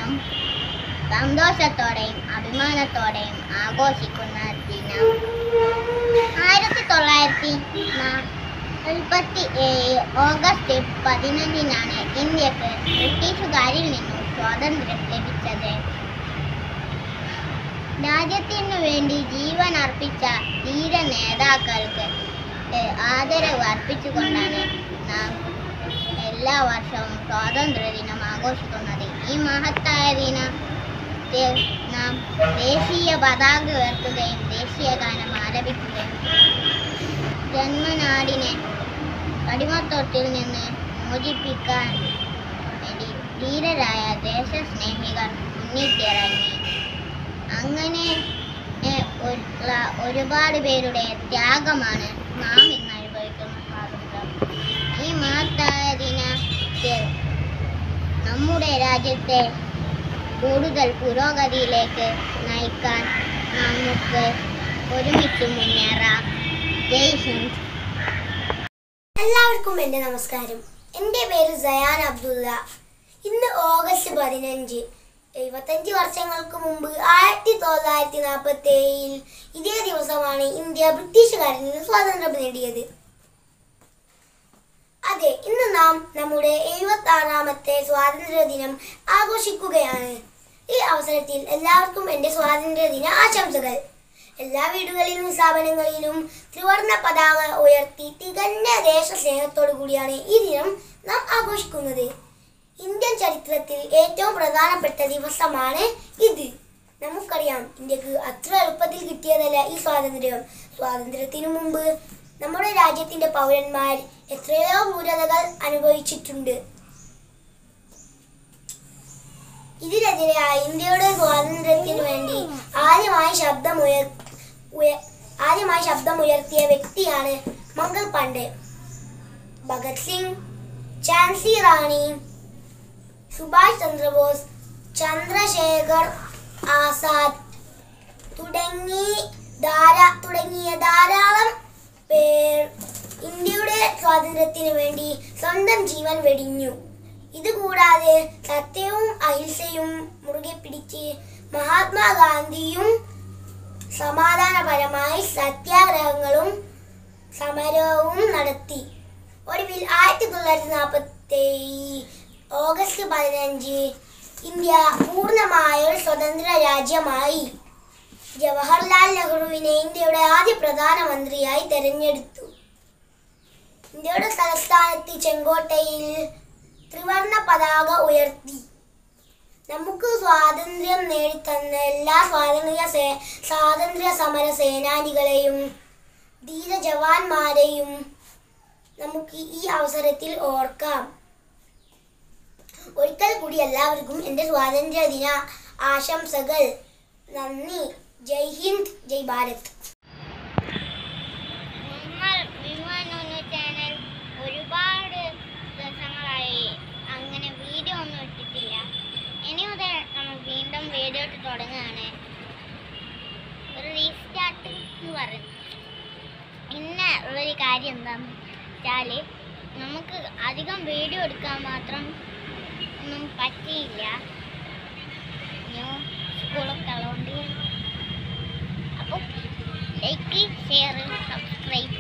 ദിനം സന്തോഷത്തോടെയും അഭിമാനത്തോടെയും ആഘോഷിക്കുന്ന ദിനം ആയിരത്തി തൊള്ളായിരത്തി നാൽപ്പത്തി ഏഴ് ഓഗസ്റ്റ് പതിനഞ്ചിനാണ് ഇന്ത്യക്ക് ബ്രിട്ടീഷുകാരിൽ നിന്നും സ്വാതന്ത്ര്യം ലഭിച്ചത് രാജ്യത്തിനു വേണ്ടി ജീവൻ അർപ്പിച്ച ധീര നേതാക്കൾക്ക് ഏഹ്, ആദരവ് അർപ്പിച്ചുകൊണ്ടാണ് നാം എല്ലാ വർഷവും സ്വാതന്ത്ര്യ ദിനം ആഘോഷിക്കുന്നത് ഈ മഹത്തായ ദിനത്തിൽ നാം ദേശീയ പതാക ഉയർത്തുകയും ദേശീയ ഗാനം ആലപിക്കുകയും ജന്മനാടിനെ അടിമത്വത്തിൽ നിന്ന് മോചിപ്പിക്കാൻ വേണ്ടി ധീരരായ ദേശസ്നേഹികൾ മുന്നിട്ടിറങ്ങി അങ്ങനെ ഏ, ഉള്ള ഒരുപാട് പേരുടെ ത്യാഗമാണ് നാം ഇന്ന് അനുഭവിക്കുന്ന സ്വാതന്ത്ര്യം ഈ മഹത്തായ ദിനത്തിൽ നമ്മുടെ രാജ്യത്തെ കൂടുതൽ പുരോഗതിയിലേക്ക് നയിക്കാൻ നമുക്ക് ഒരുമിച്ച് മുന്നേറാം ജയ് ഹിന്ദ് എല്ലാവർക്കും എൻ്റെ നമസ്കാരം എൻ്റെ പേര് സയാൻ അബ്ദുള്ള ഇന്ന് ഓഗസ്റ്റ് പതിനഞ്ച് എഴുപത്തഞ്ച് വർഷങ്ങൾക്ക് മുമ്പ് ആയിരത്തി തൊള്ളായിരത്തി നാൽപ്പത്തി ഏഴിൽ ഇതേ ദിവസമാണ് ഇന്ത്യ ബ്രിട്ടീഷുകാരിൽ നിന്ന് സ്വാതന്ത്ര്യം നേടിയത് അതെ ഇന്ന് നാം നമ്മുടെ എഴുപത്തി ആറാമത്തെ സ്വാതന്ത്ര്യ ദിനം ആഘോഷിക്കുകയാണ് ഈ അവസരത്തിൽ എല്ലാവർക്കും എൻ്റെ സ്വാതന്ത്ര്യ ദിന ആശംസകൾ എല്ലാ വീടുകളിലും സ്ഥാപനങ്ങളിലും ത്രിവർണ പതാക ഉയർത്തി തികഞ്ഞ ദേശസ്നേഹത്തോടു കൂടിയാണ് ഈ ദിനം നാം ആഘോഷിക്കുന്നത് ഇന്ത്യൻ ചരിത്രത്തിൽ ഏറ്റവും പ്രധാനപ്പെട്ട ദിവസമാണ് ഇത് നമുക്കറിയാം ഇന്ത്യക്ക് അത്ര എളുപ്പത്തിൽ കിട്ടിയതല്ല ഈ സ്വാതന്ത്ര്യം സ്വാതന്ത്ര്യത്തിനു മുമ്പ് നമ്മുടെ രാജ്യത്തിന്റെ പൗരന്മാർ എത്രയോ ക്രൂരതകൾ അനുഭവിച്ചിട്ടുണ്ട് ഇതിനെതിരായി ഇന്ത്യയുടെ സ്വാതന്ത്ര്യത്തിനു വേണ്ടി ആദ്യമായി ശബ്ദമുയർ ഉയ- ആദ്യമായി ശബ്ദമുയർത്തിയ വ്യക്തിയാണ് മംഗൾ പാണ്ഡെ ഭഗത് സിംഗ് ഝാൻസി റാണി സുഭാഷ് ചന്ദ്രബോസ് ചന്ദ്രശേഖർ ആസാദ് തുടങ്ങി ധാരാ തുടങ്ങിയ ധാരാളം പേർ ഇന്ത്യയുടെ സ്വാതന്ത്ര്യത്തിന് വേണ്ടി സ്വന്തം ജീവൻ വെടിഞ്ഞു ഇതുകൂടാതെ സത്യവും അഹിംസയും മുറുകെ പിടിച്ച് മഹാത്മാഗാന്ധിയും സമാധാനപരമായി സത്യാഗ്രഹങ്ങളും സമരവും നടത്തി ഒടുവിൽ ആയിരത്തി തൊള്ളായിരത്തി നാൽപ്പത്തി ഓഗസ്റ്റ് പതിനഞ്ച് ഇന്ത്യ പൂർണ്ണമായ ഒരു സ്വതന്ത്ര രാജ്യമായി ജവഹർലാൽ നെഹ്റുവിനെ ഇന്ത്യയുടെ ആദ്യ പ്രധാനമന്ത്രിയായി തെരഞ്ഞെടുത്തു ഇന്ത്യയുടെ തലസ്ഥാനത്ത് ചെങ്കോട്ടയിൽ ത്രിവർണ പതാക ഉയർത്തി നമുക്ക് സ്വാതന്ത്ര്യം നേടിത്തന്ന എല്ലാ സ്വാതന്ത്ര്യ സേ സ്വാതന്ത്ര്യ സമര സേനാനികളെയും ധീര ജവാന്മാരെയും നമുക്ക് ഈ അവസരത്തിൽ ഓർക്കാം ഒരിക്കൽ കൂടി എല്ലാവർക്കും എൻ്റെ സ്വാതന്ത്ര്യ ദിന ആശംസകൾ നന്ദി ജയ് ഹിന്ദ് ജയ് ഭാരത് നമ്മൾ വിമാനൊന്നു ചാനൽ ഒരുപാട് ദിവസങ്ങളായി അങ്ങനെ വീഡിയോ ഒന്നും ഇട്ടിട്ടില്ല ഇനി മുതൽ നമ്മൾ വീണ്ടും വീഡിയോ ഇട്ട് തുടങ്ങുകയാണ് ഒരു റീസ്റ്റാർട്ട് എന്ന് പറയുന്നത് പിന്നെ ഉള്ളൊരു കാര്യം എന്താണെന്ന് വെച്ചാൽ നമുക്ക് അധികം വീഡിയോ എടുക്കാൻ മാത്രം ഒന്നും പറ്റിയില്ല ന്യൂ സ്കൂളൊക്കെ ഉള്ളതുകൊണ്ട് അപ്പോൾ ലൈക്ക് ഷെയർ സബ്സ്ക്രൈബ്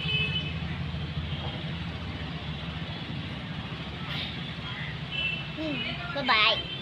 ബൈ